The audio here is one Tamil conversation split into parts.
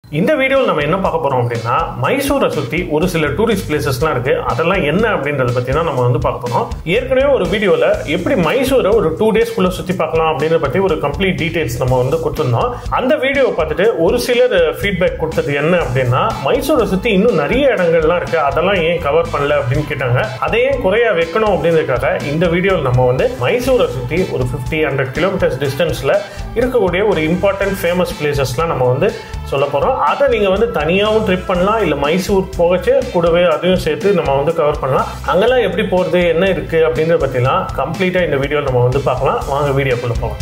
இந்த வீடியோவில் நம்ம என்ன பார்க்க போறோம் அப்படின்னா மைசூரை சுற்றி ஒரு சில டூரிஸ்ட் பிளேசஸ்லாம் இருக்கு அதெல்லாம் என்ன அப்படின்றத பற்றி தான் நம்ம வந்து பார்க்க போறோம் ஏற்கனவே ஒரு வீடியோவில் எப்படி மைசூரை ஒரு டூ டேஸ்க்குள்ள சுற்றி பார்க்கலாம் அப்படின்றத பற்றி ஒரு கம்ப்ளீட் டீடைல்ஸ் நம்ம வந்து கொடுத்துருந்தோம் அந்த வீடியோவை பார்த்துட்டு ஒரு சிலர் ஃபீட்பேக் கொடுத்தது என்ன அப்படின்னா மைசூரை சுற்றி இன்னும் நிறைய இடங்கள்லாம் இருக்கு அதெல்லாம் ஏன் கவர் பண்ணல அப்படின்னு கேட்டாங்க அதை ஏன் குறையா வைக்கணும் அப்படின்றதுக்காக இந்த வீடியோவில் நம்ம வந்து மைசூரை சுற்றி ஒரு ஃபிஃப்டி ஹண்ட்ரட் கிலோமீட்டர்ஸ் டிஸ்டன்ஸில் இருக்கக்கூடிய ஒரு இம்பார்ட்டன்ட் ஃபேமஸ் பிளேசஸ்லாம் நம்ம வந்து சொல்ல போகிறோம் அதை நீங்கள் வந்து தனியாகவும் ட்ரிப் பண்ணலாம் இல்லை மைசூர் போகச்சு கூடவே அதையும் சேர்த்து நம்ம வந்து கவர் பண்ணலாம் அங்கெல்லாம் எப்படி போகிறது என்ன இருக்குது அப்படின்றத பற்றிலாம் கம்ப்ளீட்டாக இந்த வீடியோவில் நம்ம வந்து பார்க்கலாம் வாங்க வீடியோக்குள்ளே போகலாம்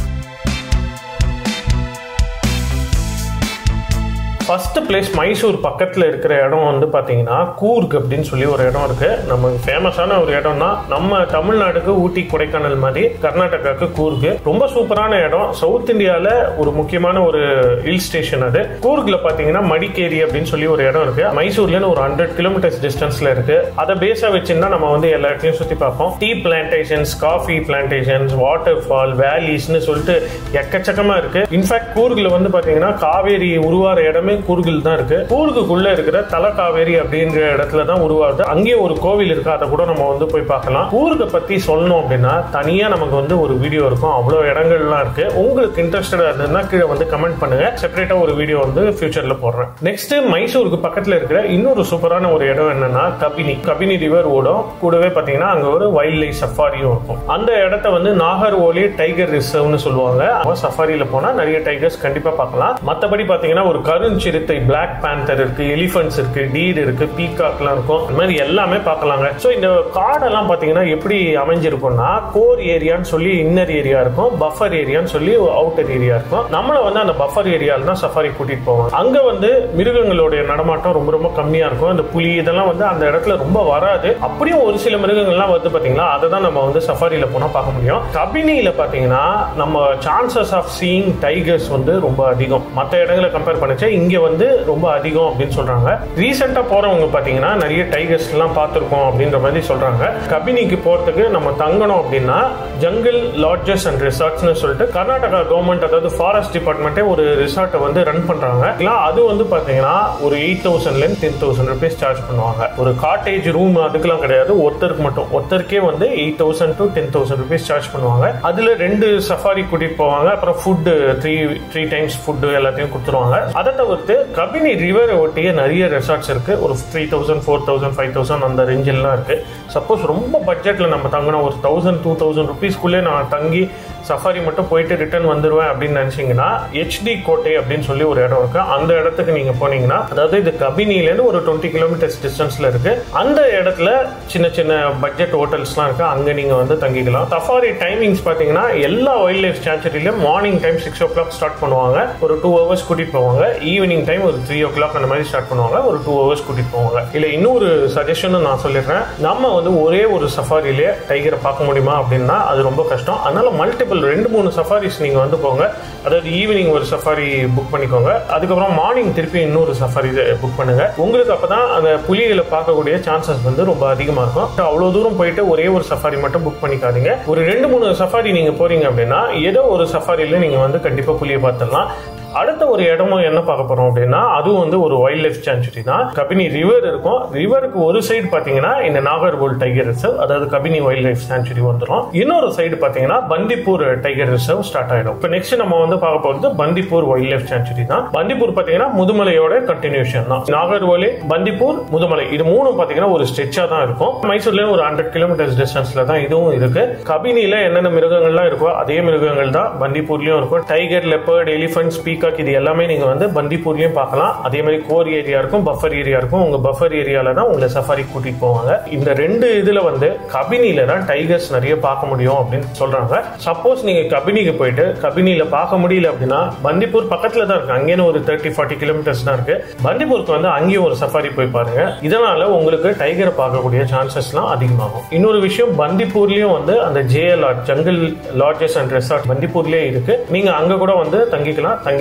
ஃபர்ஸ்ட் பிளேஸ் மைசூர் பக்கத்தில் இருக்கிற இடம் வந்து பார்த்தீங்கன்னா கூர்க் அப்படின்னு சொல்லி ஒரு இடம் இருக்கு நமக்கு ஃபேமஸான ஒரு இடம்னா நம்ம தமிழ்நாடுக்கு ஊட்டி கொடைக்கானல் மாதிரி கர்நாடகாவுக்கு கூர்க் ரொம்ப சூப்பரான இடம் சவுத் இந்தியாவில் ஒரு முக்கியமான ஒரு ஹில் ஸ்டேஷன் அது கூர்க்ல பார்த்தீங்கன்னா மடிக்கேரி அப்படின்னு சொல்லி ஒரு இடம் இருக்கு மைசூர்லேருந்து ஒரு ஹண்ட்ரட் கிலோமீட்டர்ஸ் டிஸ்டன்ஸ்ல இருக்கு அதை பேஸாக வச்சுருந்தா நம்ம வந்து எல்லா இடத்தையும் சுற்றி பார்ப்போம் tea plantations coffee plantations water fall வேலிஸ்னு சொல்லிட்டு எக்கச்சக்கமா இருக்கு இன்ஃபேக்ட் கூர்க்ல வந்து பார்த்தீங்கன்னா காவேரி உருவார இடமே கூர்கில் தான் இருக்கு கூர்குக்குள்ள இருக்கிற தலக்காவேரி அப்படின்ற இடத்துல தான் உருவாகுது அங்கேயும் ஒரு கோவில் இருக்கு அதை கூட நம்ம வந்து போய் பார்க்கலாம் கூர்கை பத்தி சொல்லணும் அப்படின்னா தனியா நமக்கு வந்து ஒரு வீடியோ இருக்கும் அவ்வளோ இடங்கள்லாம் இருக்கு உங்களுக்கு இன்ட்ரெஸ்டடா இருந்ததுன்னா கீழே வந்து கமெண்ட் பண்ணுங்க செப்பரேட்டா ஒரு வீடியோ வந்து ஃபியூச்சர்ல போடுறேன் நெக்ஸ்ட் மைசூருக்கு பக்கத்துல இருக்கிற இன்னொரு சூப்பரான ஒரு இடம் என்னன்னா கபினி கபினி ரிவர் ஓடும் கூடவே பாத்தீங்கன்னா அங்க ஒரு வைல்ட் லைஃப் சஃபாரியும் இருக்கும் அந்த இடத்த வந்து நாகர்ஓலி டைகர் ரிசர்வ்னு சொல்லுவாங்க சஃபாரியில போனா நிறைய டைகர்ஸ் கண்டிப்பா பார்க்கலாம் மத்தபடி பாத்தீங்கன்னா ஒரு கருஞ்சி சிறுத்தை பிளாக் பேந்தர் இருக்கு எலிஃபென்ட்ஸ் இருக்கு டீர் இருக்கு பீகாக்லாம் இருக்கும் இந்த மாதிரி எல்லாமே பார்க்கலாங்க ஸோ இந்த காடெல்லாம் பார்த்தீங்கன்னா எப்படி அமைஞ்சிருக்கும்னா கோர் ஏரியான்னு சொல்லி இன்னர் ஏரியா இருக்கும் பஃபர் ஏரியான்னு சொல்லி அவுட்டர் ஏரியா இருக்கும் நம்மளை வந்து அந்த பஃபர் ஏரியால தான் சஃபாரி கூட்டிட்டு போவாங்க அங்க வந்து மிருகங்களுடைய நடமாட்டம் ரொம்ப ரொம்ப கம்மியா இருக்கும் இந்த புலி இதெல்லாம் வந்து அந்த இடத்துல ரொம்ப வராது அப்படியும் ஒரு சில மிருகங்கள்லாம் வந்து பாத்தீங்கன்னா அதை தான் நம்ம வந்து சஃபாரியில போனா பார்க்க முடியும் கபினியில பாத்தீங்கன்னா நம்ம சான்சஸ் ஆஃப் சீயிங் டைகர்ஸ் வந்து ரொம்ப அதிகம் மற்ற இடங்களை கம்பேர் பண்ணிச்சா இங்க வந்து ரொம்ப அதிகம் அப்படின்னு சொல்றாங்க ரீசெண்டா போறவங்க பாத்தீங்கன்னா நிறைய டைகர்ஸ் எல்லாம் பார்த்திருக்கோம் அப்படின்ற மாதிரி சொல்றாங்க கபினிக்கு போறதுக்கு நம்ம தங்கணும் அப்படின்னா ஜங்கிள் லாட்ஜஸ் அண்ட் ரிசார்ட்ஸ்னு சொல்லிட்டு கர்நாடகா கவர்மெண்ட் அதாவது ஃபாரஸ்ட் டிபார்ட்மெண்ட்டே ஒரு ரிசார்ட்டை வந்து ரன் பண்றாங்க அது வந்து பாத்தீங்கன்னா ஒரு எயிட் தௌசண்ட்ல இருந்து டென் தௌசண்ட் ருபீஸ் சார்ஜ் பண்ணுவாங்க ஒரு காட்டேஜ் ரூம் அதுக்கெல்லாம் கிடையாது ஒருத்தருக்கு மட்டும் ஒருத்தருக்கே வந்து eight thousand to ten thousand rupees charge பண்ணுவாங்க அதுல ரெண்டு சஃபாரி கூட்டிட்டு போவாங்க அப்புறம் food three three times food எல்லாத்தையும் கொடுத்துருவாங்க அதை தவிர்த்து கபினி ரிவரை ஒட்டிய நிறைய ரெசார்ட்ஸ் இருக்கு ஒரு three thousand four thousand five thousand அந்த ரேஞ்செல்லாம் இருக்கு சப்போஸ் ரொம்ப பட்ஜெட்ல நம்ம தங்கணும் ஒரு தௌசண்ட் டூ தௌசண்ட் ருபீஸ்க்குள்ளே நான் தங்கி சஃபாரி மட்டும் போயிட்டு ரிட்டர்ன் வந்துடுவேன் அப்படின்னு நினைச்சீங்கன்னா ஹெச்டி கோட்டை அப்படின்னு சொல்லி ஒரு இடம் இருக்கு அந்த இடத்துக்கு நீங்க போனீங்கன்னா அதாவது இது கபினிலேருந்து ஒரு டுவெண்ட்டி கிலோமீட்டர்ஸ் டிஸ்டன்ஸ்ல இருக்கு அந்த இடத்துல சின்ன சின்ன பட்ஜெட் ஹோட்டல்ஸ்லாம் இருக்கு அங்க நீங்க வந்து தங்கிக்கலாம் சஃபாரி டைமிங்ஸ் பாத்தீங்கன்னா எல்லா வைல்ட் லைஃப் சான்ச்சுரியிலும் morning time six o'clock start பண்ணுவாங்க ஒரு டூ ஹவர்ஸ் கூட்டிட்டு போவாங்க ஈவினிங் டைம் ஒரு த்ரீ ஓ கிளாக் அந்த மாதிரி ஸ்டார்ட் பண்ணுவாங்க ஒரு டூ ஹவர்ஸ் கூட்டிட்டு போவாங்க இல்ல இன்னொரு சஜஷனும் நான் சொல்லிடுறேன் நம்ம வந்து ஒரே ஒரு சஃபாரியிலே டைகரை பார்க்க முடியுமா அப்படின்னா அது ரொம்ப கஷ்டம் அதனால மல்டிபிள் ரெண்டு மூணு சஃபாரிஸ் நீங்க வந்து போங்க அதாவது ஈவினிங் ஒரு சஃபாரி புக் பண்ணிக்கோங்க அதுக்கப்புறம் மார்னிங் திருப்பி இன்னொரு சஃபாரி புக் பண்ணுங்க உங்களுக்கு அப்பதான் அந்த புலிகளை பார்க்கக்கூடிய சான்சஸ் வந்து ரொம்ப அதிகமா இருக்கும் அவ்வளவு தூரம் போயிட்டு ஒரே ஒரு சஃபாரி மட்டும் புக் பண்ணிக்காதீங்க ஒரு ரெண்டு மூணு சஃபாரி நீங்க போறீங்க அப்படின்னா ஏதோ ஒரு சஃபாரியில நீங்க வந்து கண்டிப்பா புலியை பார்த்துடலாம் அடுத்த ஒரு இடமும் என்ன பார்க்க போறோம் அப்படின்னா அதுவும் வந்து ஒரு வைல்ட் லைஃப் சான்ச்சுரி தான் கபினி ரிவர் இருக்கும் ரிவருக்கு ஒரு சைடு பாத்தீங்கன்னா இந்த நாகர்கோல் டைகர் ரிசர்வ் அதாவது கபினி வைல்ட் லைஃப் சான்ச்சுரி வந்துடும் இன்னொரு சைடு பாத்தீங்கன்னா பந்திப்பூர் டைகர் ரிசர்வ் ஸ்டார்ட் ஆயிடும் இப்போ நெக்ஸ்ட் நம்ம வந்து பார்க்க போறது பந்திப்பூர் வைல்ட் லைஃப் சான்ச்சுரி தான் பந்திப்பூர் பாத்தீங்கன்னா முதுமலையோட கண்டினியூஷன் தான் நாகர்கோலி பந்திப்பூர் முதுமலை இது மூணும் பாத்தீங்கன்னா ஒரு ஸ்ட்ரெச்சா தான் இருக்கும் மைசூர்ல ஒரு ஹண்ட்ரட் கிலோமீட்டர்ஸ் டிஸ்டன்ஸ்ல தான் இதுவும் இருக்கு கபினில என்னென்ன மிருகங்கள்லாம் இருக்கோ அதே மிருகங்கள் தான் பந்திப்பூர்லயும் இருக்கும் டைகர் லெப்பர்ட் எலிஃபென்ட் பீகாக் இது எல்லாமே நீங்க வந்து பந்திப்பூர்லயும் பார்க்கலாம் அதே மாதிரி கோர் ஏரியா இருக்கும் பஃபர் ஏரியா இருக்கும் உங்க பஃபர் ஏரியால தான் உங்களை சஃபாரி கூட்டிட்டு போவாங்க இந்த ரெண்டு இதுல வந்து கபினில தான் டைகர்ஸ் நிறைய பார்க்க முடியும் அப்படின்னு சொல்றாங்க சப்போஸ் நீங்க கபினிக்கு போயிட்டு கபினில பார்க்க முடியல அப்படின்னா பந்திப்பூர் பக்கத்துல தான் இருக்கு அங்கேயும் ஒரு தேர்ட்டி ஃபார்ட்டி கிலோமீட்டர்ஸ் தான் இருக்கு பந்திப்பூருக்கு வந்து அங்கேயும் ஒரு சஃபாரி போய் பாருங்க இதனால உங்களுக்கு டைகரை பார்க்கக்கூடிய சான்சஸ்லாம் அதிகமாகும் இன்னொரு விஷயம் பந்திப்பூர்லயும் வந்து அந்த JLR jungle lodges and resort பந்திப்பூர்லயே இருக்கு நீங்க அங்க கூட வந்து தங்கிக்கலாம் தங்கி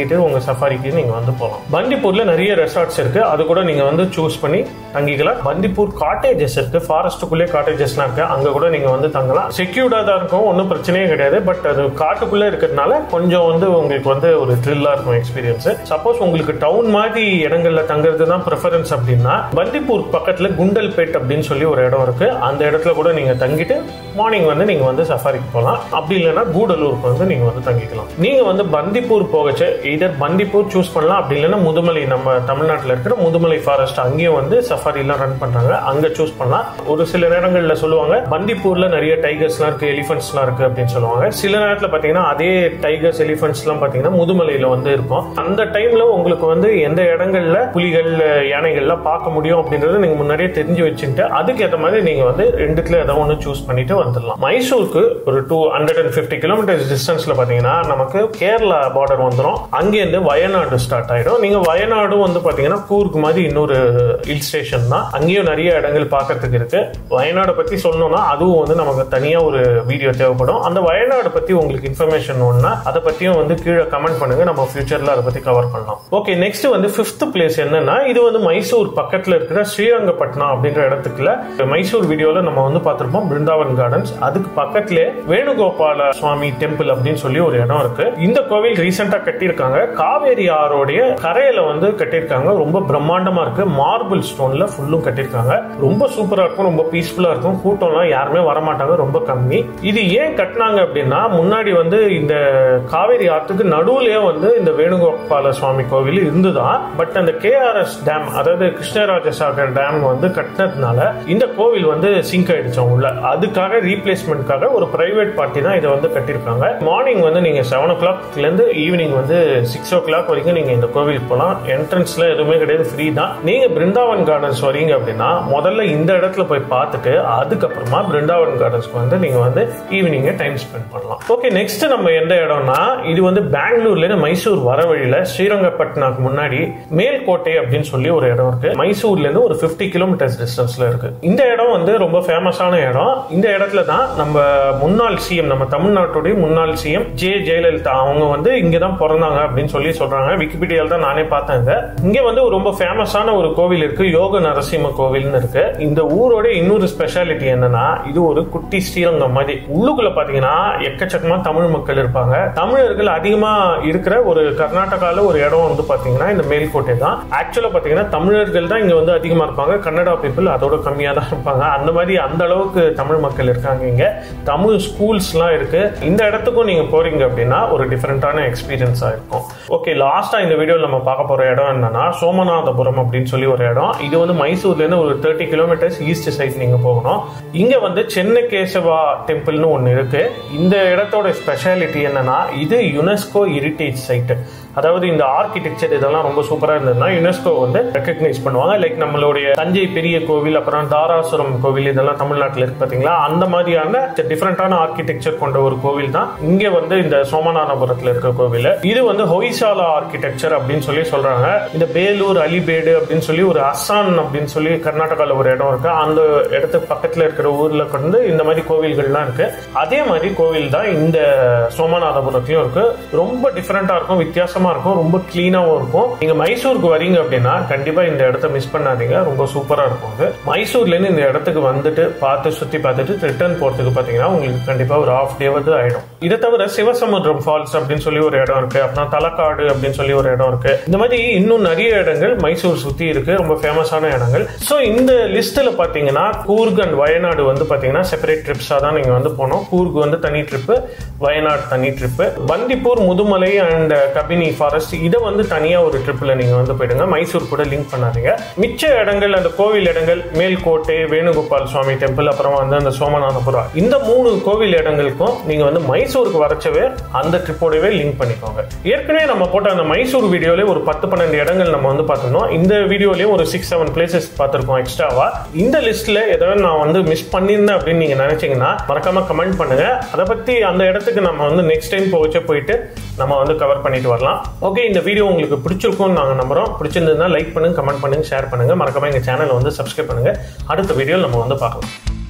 கட்டிட்டு உங்க சஃபாரிக்கு நீங்க வந்து போகலாம் பந்திப்பூர்ல நிறைய ரெசார்ட்ஸ் இருக்கு அது கூட நீங்க வந்து சூஸ் பண்ணி தங்கிக்கலாம் பந்திப்பூர் காட்டேஜஸ் இருக்கு ஃபாரஸ்ட்டுக்குள்ளே காட்டேஜஸ்லாம் இருக்கு அங்க கூட நீங்க வந்து தங்கலாம் செக்யூர்டா தான் இருக்கும் ஒன்றும் பிரச்சனையே கிடையாது பட் அது காட்டுக்குள்ள இருக்கிறதுனால கொஞ்சம் வந்து உங்களுக்கு வந்து ஒரு த்ரில்லா இருக்கும் எக்ஸ்பீரியன்ஸ் சப்போஸ் உங்களுக்கு டவுன் மாதிரி இடங்கள்ல தங்குறது தான் ப்ரிஃபரன்ஸ் அப்படின்னா பந்திப்பூர் பக்கத்துல குண்டல்பேட் அப்படின்னு சொல்லி ஒரு இடம் இருக்கு அந்த இடத்துல கூட நீங்க தங்கிட்டு மார்னிங் வந்து நீங்க வந்து சஃபாரிக்கு போகலாம் அப்படி இல்லைன்னா கூடலூருக்கு வந்து நீங்க வந்து தங்கிக்கலாம் நீங்க வந்து பந்திப்பூர் போகச்சு இதர் பந்திப்பூர் சூஸ் பண்ணலாம் அப்படி இல்லைன்னா முதுமலை நம்ம தமிழ்நாட்டில் இருக்கிற முதுமலை ஃபாரஸ்ட் அங்கேயும் வந்து சஃபாரி எல்லாம் ரன் பண்றாங்க அங்க சூஸ் பண்ணலாம் ஒரு சில நேரங்கள்ல சொல்லுவாங்க பந்திப்பூர்ல நிறைய டைகர்ஸ்லாம் இருக்கு எலிஃபென்ட்ஸ்லாம் இருக்கு அப்படின்னு சொல்லுவாங்க சில நேரத்தில் பாத்தீங்கன்னா அதே டைகர்ஸ் எலிஃபென்ட்ஸ்லாம் பாத்தீங்கன்னா முதுமலையில வந்து இருக்கும் அந்த டைம்ல உங்களுக்கு வந்து எந்த இடங்கள்ல புலிகள் யானைகள்லாம் பார்க்க முடியும் அப்படின்றத நீங்க முன்னாடியே தெரிஞ்சு வச்சுட்டு அதுக்கேற்ற மாதிரி நீங்க வந்து ரெண்டுத்துல ஏதோ ஒன்று சூஸ் பண்ணிட்டு வந்துடலாம் மைசூருக்கு ஒரு two hundred and fifty kilometres டிஸ்டன்ஸ்ல பாத்தீங்கன்னா நமக்கு கேரளா பார்டர் வந்துடும் அங்கேருந்து வயநாடு ஸ்டார்ட் ஆயிடும் நீங்க வயநாடும் வந்து பாத்தீங்கன்னா கூர்க் மாதிரி இன்னொரு ஹில் ஸ்டேஷன் தான் அங்கேயும் நிறைய இடங்கள் பார்க்கறதுக்கு இருக்கு வயநாடு பத்தி சொல்லணும்னா அதுவும் வந்து நமக்கு தனியா ஒரு வீடியோ தேவைப்படும் அந்த வயநாடு பத்தி உங்களுக்கு இன்ஃபர்மேஷன் ஒன்னா அதை பத்தியும் வந்து கீழே கமெண்ட் பண்ணுங்க நம்ம ஃபியூச்சர்ல அதை பத்தி கவர் பண்ணலாம் ஓகே நெக்ஸ்ட் வந்து ஃபிஃப்த் பிளேஸ் என்னன்னா இது வந்து மைசூர் பக்கத்துல இருக்கிற ஸ்ரீரங்கப்பட்டினம் அப்படின்ற இடத்துக்குள்ள மைசூர் வீடியோல நம்ம வந்து பார்த்திருப்போம் பிருந்தாவன் கார்டன்ஸ் அதுக்கு பக்கத்திலே வேணுகோபால சுவாமி டெம்பிள் அப்படின்னு சொல்லி ஒரு இடம் இருக்கு இந்த கோவில் ரீசெண்டா கட்டியிருக்காங்க காவேரி ஆறோடைய கரையில வந்து கட்டியிருக்காங்க ரொம்ப பிரம்மாண்டமா இருக்கு மார்பிள் ஸ்டோன்ல ஃபுல்லும் கட்டியிருக்காங்க ரொம்ப சூப்பரா இருக்கும் ரொம்ப பீஸ்ஃபுல்லா இருக்கும் கூட்டம்லாம் யாருமே வரமாட்டாங்க ரொம்ப கம்மி இது ஏன் கட்டினாங்க அப்படின்னா முன்னாடி வந்து இந்த காவேரி ஆற்றுக்கு நடுவுலயே வந்து இந்த வேணுகோபால சுவாமி கோவில் இருந்துதான் பட் அந்த கேஆர்எஸ் டேம் அதாவது கிருஷ்ணராஜ சாகர் டேம் வந்து கட்டினதுனால இந்த கோவில் வந்து சிங்க் ஆயிடுச்சோம் உள்ள அதுக்காக ரீப்ளேஸ்மெண்ட்காக ஒரு பிரைவேட் பார்ட்டி தான் இதை வந்து கட்டியிருக்காங்க மார்னிங் வந்து நீங்க செவன் ஓ கிளாக்ல இருந்து ஈவினிங் வந்து சிக்ஸ் ஓ கிளாக் வரைக்கும் நீங்க இந்த கோவிலுக்கு போகலாம் என்ட்ரன்ஸ்ல எதுவுமே கிடையாது ஃப்ரீ தான் நீங்க பிருந்தாவன் கார்டன்ஸ் வரீங்க அப்படின்னா முதல்ல இந்த இடத்துல போய் பார்த்துட்டு அதுக்கப்புறமா பிருந்தாவன் கார்டன்ஸ்க்கு வந்து நீங்க வந்து ஈவினிங் டைம் ஸ்பெண்ட் பண்ணலாம் ஓகே நெக்ஸ்ட் நம்ம எந்த இடம்னா இது வந்து பெங்களூர்ல இருந்து மைசூர் வர வழியில ஸ்ரீரங்கப்பட்டினாக்கு முன்னாடி மேல்கோட்டை அப்படின்னு சொல்லி ஒரு இடம் இருக்கு மைசூர்ல இருந்து ஒரு 50 கிலோமீட்டர்ஸ் டிஸ்டன்ஸ்ல இருக்கு இந்த இடம் வந்து ரொம்ப ஃபேமஸான இடம் இந்த இடத்துல தான் நம்ம முன்னாள் சிஎம் நம்ம தமிழ்நாட்டுடைய முன்னாள் சிஎம் ஜே ஜெயலலிதா அவங்க வந்து இங்க தான் பிறந்தாங்க அப்படின்னு சொல்லி சொல்றாங்க விக்கிபீடியால தான் நானே பார்த்தேன் இதை. இங்க வந்து ஒரு ரொம்ப ஃபேமஸான ஒரு கோவில் இருக்கு யோக நரசிம்ம கோவில்னு இருக்கு இந்த ஊரோட இன்னொரு ஸ்பெஷாலிட்டி என்னன்னா இது ஒரு குட்டி ஸ்ரீரங்கம் மாதிரி உள்ளுக்குள்ள பாத்தீங்கன்னா எக்கச்சக்கமா தமிழ் மக்கள் இருப்பாங்க தமிழர்கள் அதிகமா இருக்கிற ஒரு கர்நாடகால ஒரு இடம் வந்து பாத்தீங்கன்னா இந்த மேல்கோட்டை தான் ஆக்சுவலா பாத்தீங்கன்னா தமிழர்கள் தான் இங்க வந்து அதிகமா இருப்பாங்க கன்னடா பீப்புள் அதோட கம்மியா தான் இருப்பாங்க அந்த மாதிரி அந்த அளவுக்கு தமிழ் மக்கள் இருக்காங்க இங்க தமிழ் ஸ்கூல்ஸ்லாம் இருக்கு இந்த இடத்துக்கும் நீங்க போறீங்க அப்படின்னா ஒரு டிஃபரெண்டான எக்ஸ்பீரியன்ஸா இருக்கும் ஓகே லாஸ்டா இந்த வீடியோல நம்ம பார்க்க போற இடம் என்னன்னா சோமநாதபுரம் அப்படின்னு சொல்லி ஒரு இடம் இது வந்து மைசூர்ல இருந்து ஒரு தேர்ட்டி கிலோமீட்டர்ஸ் ஈஸ்ட் சைட் நீங்க போகணும் இங்க வந்து சென்னை கேசவா டெம்பிள்னு ஒன்னு இருக்கு இந்த இடத்தோட ஸ்பெஷாலிட்டி என்னன்னா இது யுனெஸ்கோ ஹெரிட்டேஜ் சைட் அதாவது இந்த ஆர்கிடெக்சர் இதெல்லாம் ரொம்ப சூப்பரா இருந்ததுன்னா யுனெஸ்கோ வந்து ரெக்கக்னைஸ் பண்ணுவாங்க லைக் நம்மளுடைய தஞ்சை பெரிய கோவில் அப்புறம் தாராசுரம் கோவில் இதெல்லாம் தமிழ்நாட்டில் இருக்கு பாத்தீங்களா அந்த மாதிரியான டிஃப்ரெண்டான ஆர்கிடெக்சர் கொண்ட ஒரு கோவில் தான் இங்க வந்து இந்த சோமநாதபுரத்துல இருக்க கோவில் இது வந்து ஹொய்சாலா ஆர்கிடெக்சர் அப்படின்னு சொல்லி சொல்றாங்க இந்த பேலூர் அலிபேடு அப்படின்னு சொல்லி ஒரு அஸ்ஸான் அப்படின்னு சொல்லி கர்நாடகால ஒரு இடம் இருக்கு அந்த இடத்துக்கு பக்கத்துல இருக்கிற ஊர்ல கொண்டு இந்த மாதிரி கோவில்கள்லாம் இருக்கு அதே மாதிரி கோவில் தான் இந்த சோமநாதபுரத்திலயும் இருக்கு ரொம்ப டிஃப்ரெண்டா இருக்கும் வித்தியாசமா இருக்கும் ரொம்ப கிளீனாவும் இருக்கும் நீங்க மைசூருக்கு வரீங்க அப்படின்னா கண்டிப்பா இந்த இடத்த மிஸ் பண்ணாதீங்க ரொம்ப சூப்பரா இருக்கும் அது மைசூர்ல இருந்து இந்த இடத்துக்கு வந்துட்டு பார்த்து சுத்தி பார்த்துட்டு ரிட்டர்ன் போறதுக்கு பாத்தீங்கன்னா உங்களுக்கு கண்டிப்பா ஒரு ஹாஃப் டே வந்து ஆயிடும் இதை தவிர சிவசமுத்திரம் ஃபால்ஸ் அப்படின்னு சொல்லி ஒரு இடம் இருக்கு அப்புறம் தலக்காடு அப்படின்னு சொல்லி ஒரு இடம் இருக்கு இந்த மாதிரி இன்னும் நிறைய இடங்கள் மைசூர் சுத்தி இருக்கு ரொம்ப ஃபேமஸான இடங்கள் ஸோ இந்த லிஸ்ட்ல பாத்தீங்கன்னா கூர்க் அண்ட் வயநாடு வந்து பாத்தீங்கன்னா செப்பரேட் ட்ரிப்ஸா தான் நீங்க வந்து போனோம் கூர்க் வந்து தனி ட்ரிப்பு வயநாடு தனி trip Bandipur Mudumalai and Kabini forest இதை வந்து தனியா ஒரு ட்ரிப்ல நீங்க வந்து போயிடுங்க மைசூர் கூட லிங்க் பண்ணாதீங்க மிச்ச இடங்கள் அந்த கோவில் இடங்கள் மேல்கோட்டை வேணுகோபால் சுவாமி டெம்பிள் அப்புறம் வந்து அந்த சோமநாதபுரம் இந்த மூணு கோவில் இடங்களுக்கும் நீங்க வந்து மைசூருக்கு வரச்சவே அந்த ட்ரிப்போடவே லிங்க் பண்ணிக்கோங்க ஏற்கனவே நம்ம போட்ட அந்த மைசூர் வீடியோல ஒரு பத்து பன்னெண்டு இடங்கள் நம்ம வந்து பார்த்திருந்தோம் இந்த வீடியோலயும் ஒரு சிக்ஸ் செவன் பிளேசஸ் பார்த்திருக்கோம் எக்ஸ்ட்ராவா இந்த லிஸ்ட்ல ஏதாவது நான் வந்து மிஸ் பண்ணியிருந்தேன் அப்படின்னு நீங்க நினைச்சீங்கன்னா மறக்காம கமெண்ட் பண்ணுங்க அதை பத்தி அந்த இடத்துக்கு நம்ம வந்து நெக்ஸ்ட் டைம் போச்சு போயிட்டு நம்ம வந்து கவர் பண்ணிட்டு வரலாம் ஓகே இந்த வீடியோ உங்களுக்கு பிடிச்சிருக்கும்னு நாங்கள் நம்புறோம் பிடிச்சிருந்ததுன்னா லைக் பண்ணுங்க கமெண்ட் பண்ணுங்க ஷேர் பண்ணுங்க மறக்காம எங்க சேனலை வந்து சப்ஸ்கிரைப் பண்ணுங்க அடுத்த வீடியோ நம்ம வந்து பார்க்கலாம்